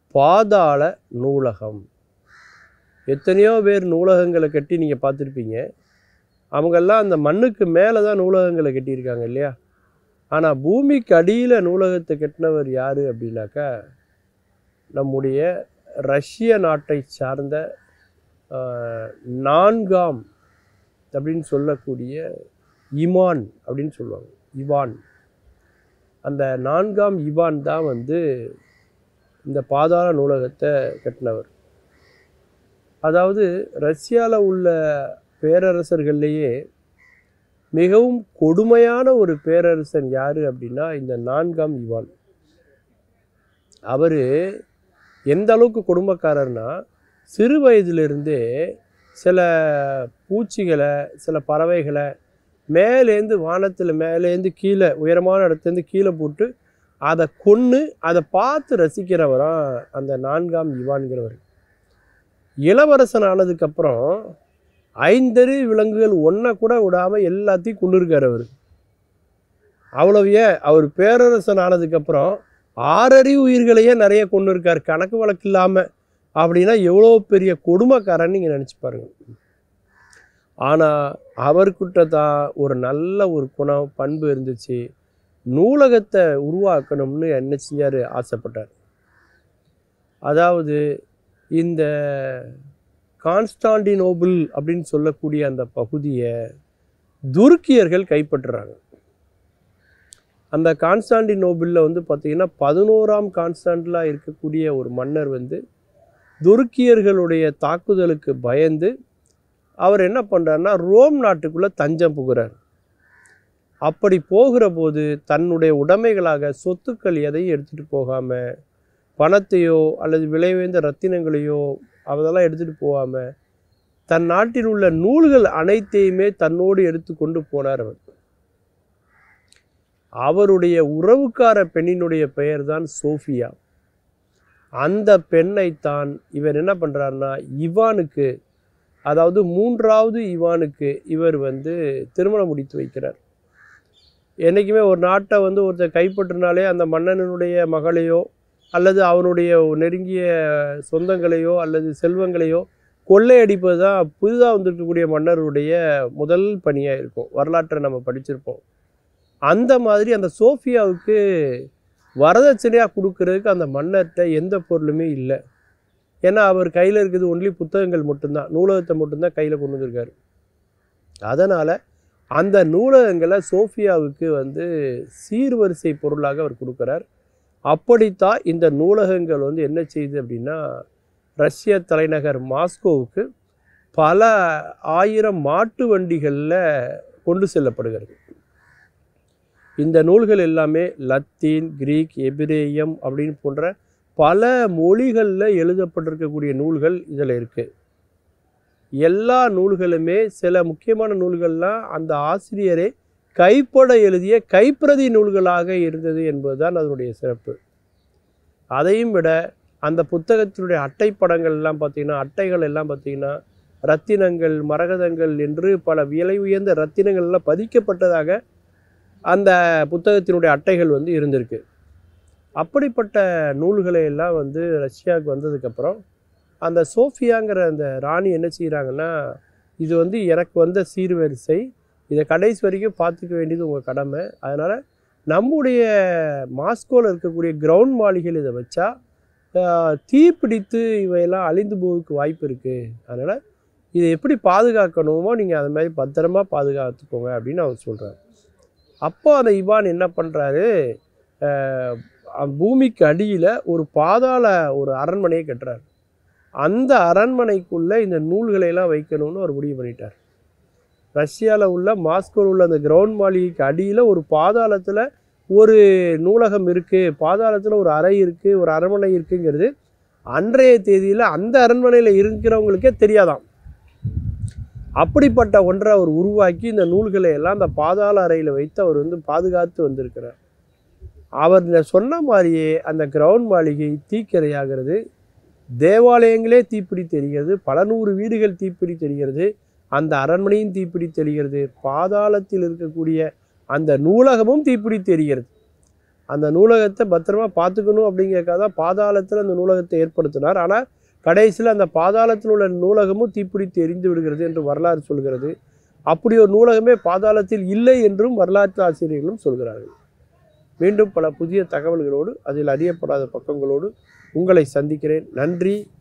பாதாள நூலகம் எத்தனையோ பேர் நூலகங்களை கட்டி நீங்கள் பார்த்துருப்பீங்க அவங்கெல்லாம் அந்த மண்ணுக்கு மேலே தான் நூலகங்களை கட்டியிருக்காங்க இல்லையா ஆனால் பூமிக்கு அடியில் நூலகத்தை கட்டினவர் யார் அப்படின்னாக்கா நம்முடைய ரஷ்ய நாட்டை சார்ந்த ஆஹ், நான்காம் அப்படின்னு சொல்லக்கூடிய இமான் அப்படின்னு சொல்லுவாங்க இவான் அந்த நான்காம் இவான் தான் வந்து இந்த பாதாள நூலகத்தை கட்டினவர் அதாவது ரஷ்யாவில் உள்ள பேரரசர்கள்லேயே மிகவும் கொடுமையான ஒரு பேரரசன் யார் அப்படின்னா இந்த நான்காம் இவான் அவர் எந்த அளவுக்கு கொடுமைக்காரர்னா சிறு வயதிலிருந்தே சில பூச்சிகளை சில பறவைகளை மேலேந்து வானத்தில் மேலேந்து கீழே உயரமான இடத்துலேருந்து கீழே போட்டு அதை கொன்று அதை பார்த்து ரசிக்கிறவராம் அந்த நான்காம் இவான்கிறவர் இளவரசன் ஆனதுக்கப்புறம் ஐந்தறி விலங்குகள் ஒன்றை கூட விடாமல் எல்லாத்தையும் கொண்டிருக்கார் அவர் அவ்வளவு ஏன் அவர் பேரரசன் ஆனதுக்கப்புறம் ஆறறிவு உயிர்களையே நிறைய கொண்டு இருக்கார் கணக்கு வழக்கு இல்லாமல் அப்படின்னா எவ்வளோ பெரிய கொடுமைக்காரன்னு நீங்கள் நினச்சி பாருங்க ஆனால் அவர்கிட்ட தான் ஒரு நல்ல ஒரு குணம் பண்பு இருந்துச்சு நூலகத்தை உருவாக்கணும்னு என்ன செஞ்சார் ஆசைப்பட்டார் அதாவது இந்த கான்ஸ்டாண்டினோபிள் அப்படின்னு சொல்லக்கூடிய அந்த பகுதியை துருக்கியர்கள் கைப்பற்றுறாங்க அந்த கான்ஸ்டாண்டினோபிளில் வந்து பார்த்திங்கன்னா பதினோராம் கான்ஸ்டாண்டிலாக இருக்கக்கூடிய ஒரு மன்னர் வந்து துருக்கியர்களுடைய தாக்குதலுக்கு பயந்து அவர் என்ன பண்ணுறாருன்னா ரோம் நாட்டுக்குள்ளே தஞ்சம் புகுறார் அப்படி போகிற போது தன்னுடைய உடைமைகளாக சொத்துக்கள் எதையும் எடுத்துகிட்டு போகாமல் பணத்தையோ அல்லது விலை உயர்ந்த ரத்தினங்களையோ அதெல்லாம் எடுத்துகிட்டு போகாமல் தன் நாட்டில் உள்ள நூல்கள் அனைத்தையுமே தன்னோடு எடுத்து கொண்டு போனார் அவர் அவருடைய உறவுக்கார பெண்ணினுடைய பெயர் தான் சோஃபியா அந்த பெண்ணைத்தான் இவர் என்ன பண்ணுறாருன்னா இவானுக்கு அதாவது மூன்றாவது இவானுக்கு இவர் வந்து திருமணம் முடித்து வைக்கிறார் என்றைக்குமே ஒரு நாட்டை வந்து ஒருத்தர் கைப்பற்றினாலே அந்த மன்னனுடைய மகளையோ அல்லது அவனுடைய நெருங்கிய சொந்தங்களையோ அல்லது செல்வங்களையோ கொள்ளையடிப்பது தான் புதிதாக வந்திருக்கக்கூடிய மன்னருடைய முதல் பணியாக இருக்கும் வரலாற்றை நம்ம படிச்சிருப்போம் அந்த மாதிரி அந்த சோஃபியாவுக்கு வரதட்சணையாக கொடுக்கறதுக்கு அந்த மன்னர்கிட்ட எந்த பொருளுமே இல்லை ஏன்னா அவர் கையில் இருக்கிறது ஒன்லி புத்தகங்கள் மட்டும்தான் நூலகத்தை மட்டும்தான் கையில் கொண்டு வந்திருக்காரு அதனால் அந்த நூலகங்களை சோஃபியாவுக்கு வந்து சீர்வரிசை பொருளாக அவர் கொடுக்குறார் அப்படித்தான் இந்த நூலகங்கள் வந்து என்ன செய்யுது அப்படின்னா ரஷ்ய தலைநகர் மாஸ்கோவுக்கு பல ஆயிரம் மாட்டு வண்டிகளில் கொண்டு செல்லப்படுகிறது இந்த நூல்கள் எல்லாமே லத்தீன் கிரீக் எபிரேயம் அப்படின்னு போன்ற பல மொழிகளில் எழுதப்பட்டிருக்கக்கூடிய நூல்கள் இதில் இருக்குது எல்லா நூல்களுமே சில முக்கியமான நூல்கள்லாம் அந்த ஆசிரியரே கைப்பட எழுதிய கைப்பிரதி நூல்களாக இருந்தது என்பதுதான் அதனுடைய சிறப்பு அதையும் விட அந்த புத்தகத்தினுடைய அட்டைப்படங்கள் எல்லாம் பார்த்திங்கன்னா அட்டைகள் எல்லாம் பார்த்திங்கன்னா ரத்தினங்கள் மரகதங்கள் என்று பல விலை உயர்ந்த ரத்தினங்கள் எல்லாம் பதிக்கப்பட்டதாக அந்த புத்தகத்தினுடைய அட்டைகள் வந்து இருந்திருக்கு அப்படிப்பட்ட நூல்களை எல்லாம் வந்து ரஷ்யாவுக்கு வந்ததுக்கப்புறம் அந்த சோஃபியாங்கிற அந்த ராணி என்ன செய்கிறாங்கன்னா இது வந்து எனக்கு வந்த சீர்வரிசை இதை கடைசி வரைக்கும் பார்த்துக்க வேண்டியது உங்கள் கடமை அதனால் நம்முடைய மாஸ்கோவில் இருக்கக்கூடிய கிரவுண்ட் மாளிகையில் இதை வச்சா ஆஹ், தீப்பிடித்து இவையெல்லாம் அழிந்து போவதுக்கு வாய்ப்பு இருக்குது அதனால் இதை எப்படி பாதுகாக்கணுமோ நீங்கள் அது மாதிரி பத்திரமா பாதுகாத்துக்கோங்க அப்படின்னு அவர் சொல்கிறார் அப்போ அந்த இவான் என்ன பண்ணுறாரு பூமிக்கு அடியில் ஒரு பாதாள ஒரு அரண்மனையை கட்டுறாரு அந்த அரண்மனைக்குள்ளே இந்த நூல்களை எல்லாம் வைக்கணும்னு அவர் முடிவு பண்ணிட்டார் ரஷ்யாவில் உள்ள மாஸ்கோவில் உள்ள அந்த கிரவுண்ட் மாளிகைக்கு அடியில் ஒரு பாதாளத்தில் ஒரு நூலகம் இருக்குது பாதாளத்தில் ஒரு அறை இருக்குது ஒரு அரண்மனை இருக்குங்கிறது அன்றைய தேதியில் அந்த அரண்மனையில் இருக்கிறவங்களுக்கே தெரியாதாம் அப்படிப்பட்ட ஒன்றை அவர் உருவாக்கி இந்த நூல்களை எல்லாம் அந்த பாதாள அறையில் வைத்து அவர் வந்து பாதுகாத்து வந்திருக்கிறார் அவர் இந்த சொன்ன மாதிரியே அந்த கிரவுண்ட் மாளிகை தீக்கிரையாகிறது தேவாலயங்களே தீப்பிடி தெரிகிறது பல நூறு வீடுகள் தீப்பிடி தெரிகிறது அந்த அரண்மனையும் தீப்பிடி தெரிகிறது பாதாளத்தில் இருக்கக்கூடிய அந்த நூலகமும் தீப்பிடி தெரிகிறது அந்த நூலகத்தை பத்திரமா பார்த்துக்கணும் அப்படிங்கிறக்காக தான் பாதாளத்தில் அந்த நூலகத்தை ஏற்படுத்தினார் ஆனால் கடைசியில் அந்த பாதாளத்தில் உள்ள நூலகமும் தீப்பிடித்து எரிந்து விடுகிறது என்று வரலாறு சொல்கிறது அப்படி ஒரு நூலகமே பாதாளத்தில் இல்லை என்றும் வரலாற்று ஆசிரியர்களும் சொல்கிறார்கள் மீண்டும் பல புதிய தகவல்களோடு அதில் அறியப்படாத பக்கங்களோடு உங்களை சந்திக்கிறேன் நன்றி